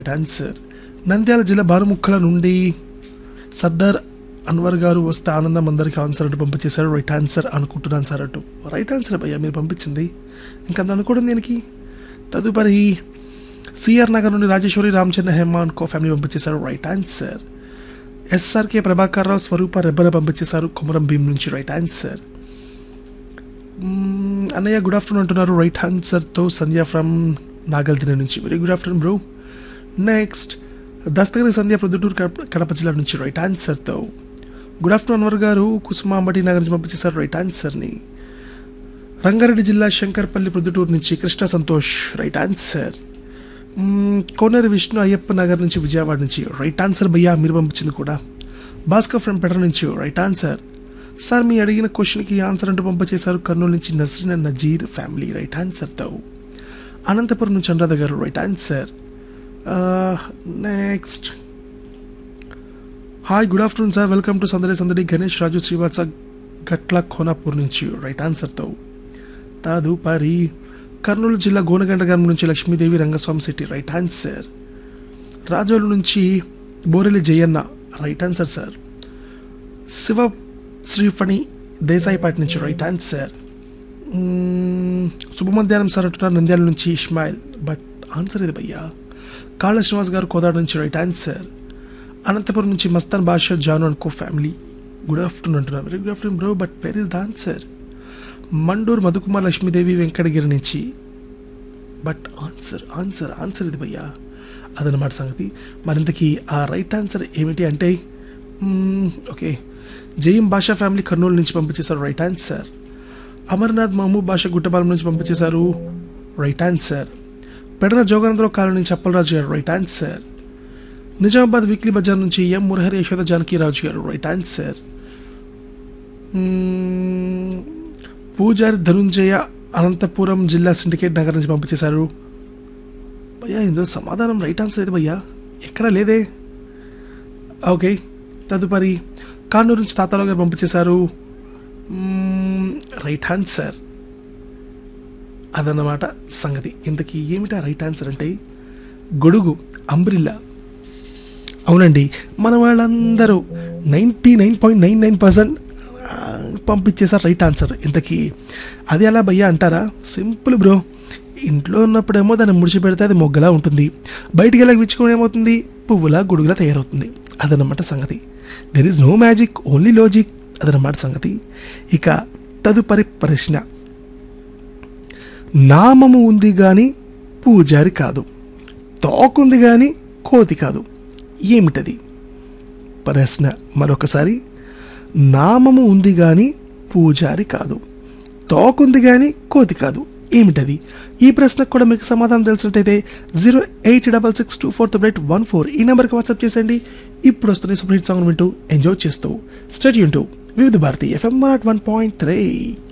answer Nandyal జిల్లా బారుముక్కల నుండి సర్దార్ అన్వర్ గారు వస్తే ఆనందం అందరికి ఆన్సర్ అంటూ పంపించేశారు రైట్ ఆన్సర్ అనుకుంటున్నాను సార్ అంటూ రైట్ ఆన్సర్ భయ్యా మీరు పంపించింది ఇంకా అది అనుకోవడం దీనికి తదుపరి సిఆర్ నగర్ నుండి రాజేశ్వరి రామచంద్ర హేమాన్ కో ఫ్యామిలీ పంపించేశారు right answer SRK Prabhakar Rao Swaroopa Rebbana పంపించేశారు కొమరం భీం నుంచి రైట్ ఆన్సర్ మ్మ్, అన్నయ్య గుడ్ ఆఫ్టర్నూన్ అంటున్నారు రైట్ ఆన్సర్తో సంధ్య ఫ్రమ్ నాగల్దిన నుంచి very good afternoon bro next Dastagiri Sandhya Proddatur Kadapa Kadapa జిల్లా నుంచి రైట్ ఆన్సర్తో గుడ్ ఆఫ్టర్నూన్ అన్వర్ గారు కుసుమాంబటి నగర్ నుంచి పంపించేశారు రైట్ ఆన్సర్ని రంగారెడ్డి జిల్లా శంకర్పల్లి ప్రొద్దుటూరు నుంచి కృష్ణ సంతోష్ రైట్ ఆన్సర్ మ్మ్, కోనేరు విష్ణు అయ్యప్ప నగర్ నుంచి విజయవాడ నుంచి రైట్ ఆన్సర్ భయ్యా మీరు పంపించింది కూడా భాస్కర్ ఫ్రమ్ పెటర్ నుంచి రైట్ ఆన్సర్ సార్ మీ అడిగిన క్వశ్చన్కి ఆన్సర్ అంటూ పంపించేశారు కర్నూలు నుంచి Nasreen and Nazeer family right ఆన్సర్తో అనంతపురం నుంచి అనురాధ గారు right answer next hi good afternoon sir welcome to Sandadi Sandadi Ganesh రాజు శ్రీవాత్స గట్ల ఖోనాపూర్ నుంచి రైట్ ఆన్సర్తో తదుపరి కర్నూలు జిల్లా గోనగండ గ్రామం నుంచి Lakshmidevi Rangaswamy city right answer Razole నుంచి Boreli Jayanna right answer sir Shiva Sriphani Desaipati నుంచి రైట్ ఆన్సర్ మ్మ్, శుభ మధ్యాహ్నం సార్ అంటున్నారు నంద్యాల నుంచి ఇస్మాయిల్ బట్ ఆన్సర్ ఇది భయ్యా కాళ్ళ శ్రీనివాస్ గారు కోదాడ నుంచి రైట్ ఆన్సర్ అనంతపురం నుంచి Mastan Basha Janu and co family good afternoon అంటున్నారు very good afternoon bro but where is the answer Manduru Madhukumar Lakshmidevi Venkatagiri నుంచి బట్ ఆన్సర్ ఆన్సర్ ఆన్సర్ ఇది భయ్యా అదనమాట సంగతి మరింతకి ఆ రైట్ ఆన్సర్ ఏమిటి అంటే మ్మ్, ఓకే జయం భాషా ఫ్యామిలీ కర్నూలు నుంచి పంపించేశారు రైట్ ఆన్సర్ అమర్నాథ్ మహమూబ్ భాష గుట్టపాలెం నుంచి పంపించేశారు రైట్ ఆన్సర్ పెడన జోగానందరావు కాలం నుంచి అప్పలరాజు గారు right answer Nizamabad weekly bazaar నుంచి ఎం మురహరి యశోద జానకీరాజు గారు రైట్ ఆన్సర్ మ్మ్, పూజారి ధనుంజయ అనంతపురం జిల్లా సిండికేట్ నగర్ నుంచి పంపించేశారు భయ్యా ఇందులో సమాధానం రైట్ ఆన్సర్ అయితే భయ్యా ఎక్కడా లేదే ఓకే తదుపరి కానూరు నుంచి తాతారావు గారు పంపించేశారు మ్మ్, రైట్ ఆన్సర్ అదన్నమాట సంగతి ఇంతకీ ఏమిటా రైట్ ఆన్సర్ అంటే గొడుగు అంబ్రిల్లా అవునండి మన వాళ్ళందరూ ninety nine point nine nine percent పంపించేశారు రైట్ ఆన్సర్ ఇంతకీ అది ఎలా భయ్యా అంటారా సింపుల్ బ్రో ఇంట్లో ఉన్నప్పుడేమో దాన్ని ముడిచి పెడితే అది మొగ్గలా ఉంటుంది బయటికి వెళ్ళక విచ్చుకొని ఏమవుతుంది పువ్వులా గొడుగులా తయారవుతుంది అదనమాట సంగతి there is no magic only logic అదనమాట సంగతి ఇక తదుపరి ప్రశ్న నామము ఉంది కానీ పూజారి కాదు తోకుంది కానీ కోతి కాదు ఏమిటది ప్రశ్న మరొకసారి నామము ఉంది కానీ పూజారి కాదు తోకుంది కానీ కోతి కాదు ఏమిటది ఈ ప్రశ్నకు కూడా మీకు సమాధానం తెలిసినట్టయితే zero eight double six two four triple eight one four ఈ నెంబర్కి వాట్సాప్ చేసేయండి ఇప్పుడు వస్తున్న సూపర్ హిట్ సాంగ్ వింటూ ఎంజాయ్ చేస్తూ స్టడీ ఉంటూ Vividh Bharati FM one point three